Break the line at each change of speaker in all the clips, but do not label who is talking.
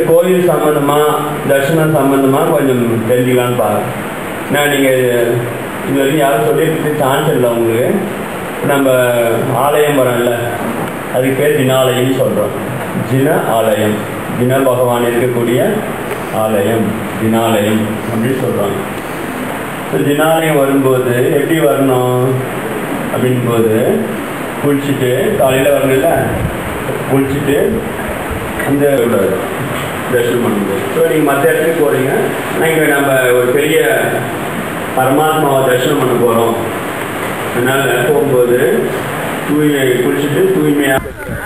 கோயில் சம்மந்தமா தர்ஷனம் சம்மந்தமா கொஞ்சம் தெரிஞ்சுக்கலான்னு பாருங்க நான் நீங்கள் இது வரைக்கும் யாரும் சொல்லிட்டு சான்ஸ் இல்லை உங்களுக்கு நம்ம ஆலயம் வரோம்ல அதுக்கு பேர் தினாலயம்னு சொல்கிறோம் ஜின ஆலயம் தின பகவான் இருக்கக்கூடிய ஆலயம் தினாலயம் அப்படின்னு சொல்கிறாங்க ஸோ தினாலயம் வரும்போது எப்படி வரணும் அப்படின் போது குளிச்சுட்டு காலையில் வரணும்ல குளிச்சுட்டு அந்த விடாது தரிசனம் பண்ணும்போது ஸோ நீங்கள் மற்ற இடத்துக்கு போகிறீங்க ஆனால் இங்கே நம்ம ஒரு பெரிய பரமாத்மாவை தரிசனம் பண்ண போகிறோம் அதனால் போகும்போது தூய்மை குளிச்சுட்டு தூய்மையாக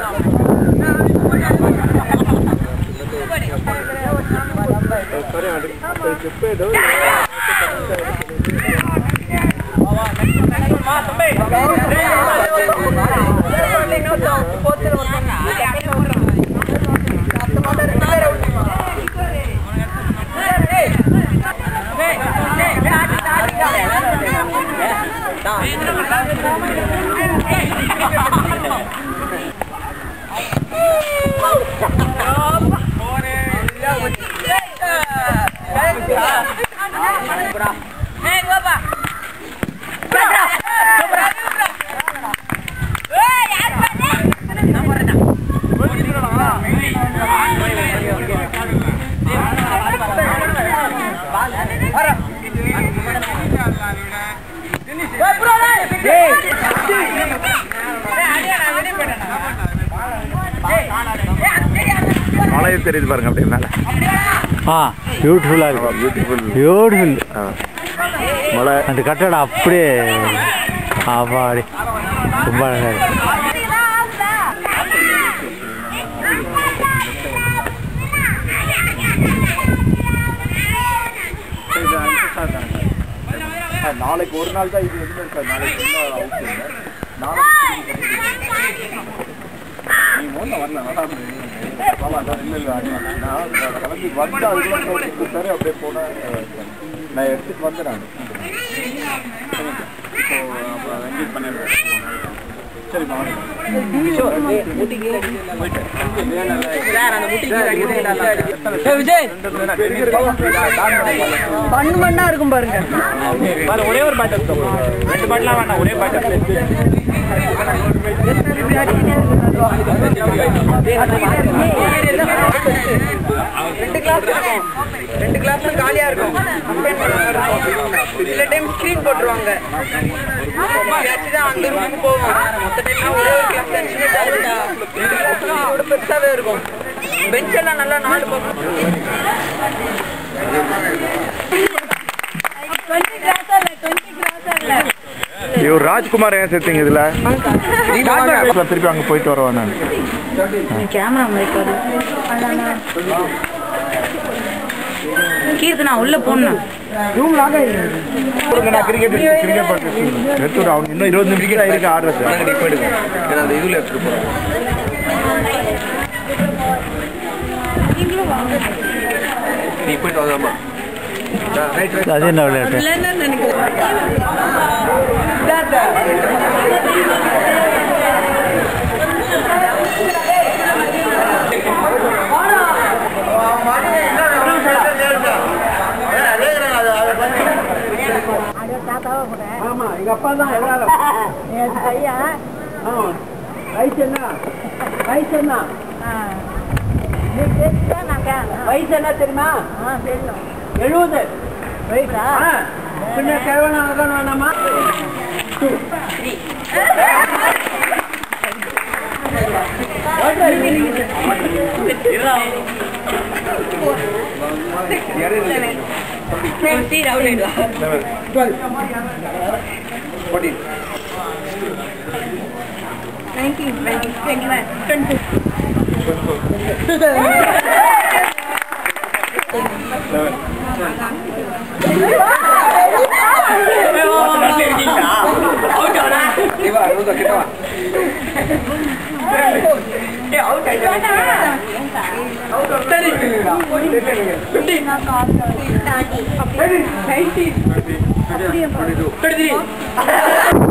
மலையை தெரியுது பாருங்க அப்படியே மேலே
ஆ பியூட்டிஃபுல்லாக இருக்கும்
பியூட்டிஃபுல்
பியூட்டிஃபுல்
மலை
அந்த கட்டடம் அப்படியே அப்பாடி ரொம்ப அழகாக இருக்கு
நாளைக்கு ஒரு நாள் தான் இது எதுவுமே இருக்காது நாளைக்கு ஃபுல்லாக அவுட் இல்லை நாளைக்கு நீ முதல்ல வரல நல்லா ஆமாம் அதான் இல்லை இல்லை அடி நான் கிளம்பி வந்து அதுக்குள்ள கொடுத்தாரு அப்படியே போனேன் நான் எடுத்துட்டு வந்தேன் நான் இப்போ அப்புறம் என்கேஜ் பண்ணிடுறேன் சரி
பண்ணு மண்ணா இருக்கும் பாருங்க
ஒரே ஒரு பாட்டு ரெண்டு பாட்டுலாம் வேண்டாம் ஒரே பாட்டு
ரெண்டு கிளாஸ் இருக்கும் ரெண்டு கிளாஸ்ல காலியா இருக்கும் சில டைம் ஸ்கிரீன் போட்டுருவாங்க எப்பயாச்சும் தான் அந்த ரூமுக்கு போவோம் மொத்த டைம் ஒரே ஒரு கிளாஸ் இருந்துச்சுன்னா ஜாலியா ரெண்டு கிளாஸ் கூட பெருசாவே இருக்கும் பெஞ்ச் எல்லாம் நல்லா நாலு பக்கம்
இவர் ராஜ்குமார் ஏன் சேர்த்தீங்க இதுல திருப்பி அங்க போயிட்டு வருவேன் நான்
கேமரா மைக்காது கீர்த்தனா உள்ள போடணும்
கொடுங்க, நான் கிரிக்கெட் கிரிக்கெட் பார்த்து எடுத்து விடு, அவங்க இன்னும் இருபது நிமிஷம் தான் இருக்கு ஆடுறது போயிடுங்க ஏன்னா அந்த இதுல எடுத்துட்டு போறேன் நீ போயிட்டு வாங்கம்மா ரைட் ரைட்
அது என்ன விளையாட்டு
வயசு என்ன தெரியுமா எழுபது வயசா பின்ன கிழவன வேணாமா
அப்படியே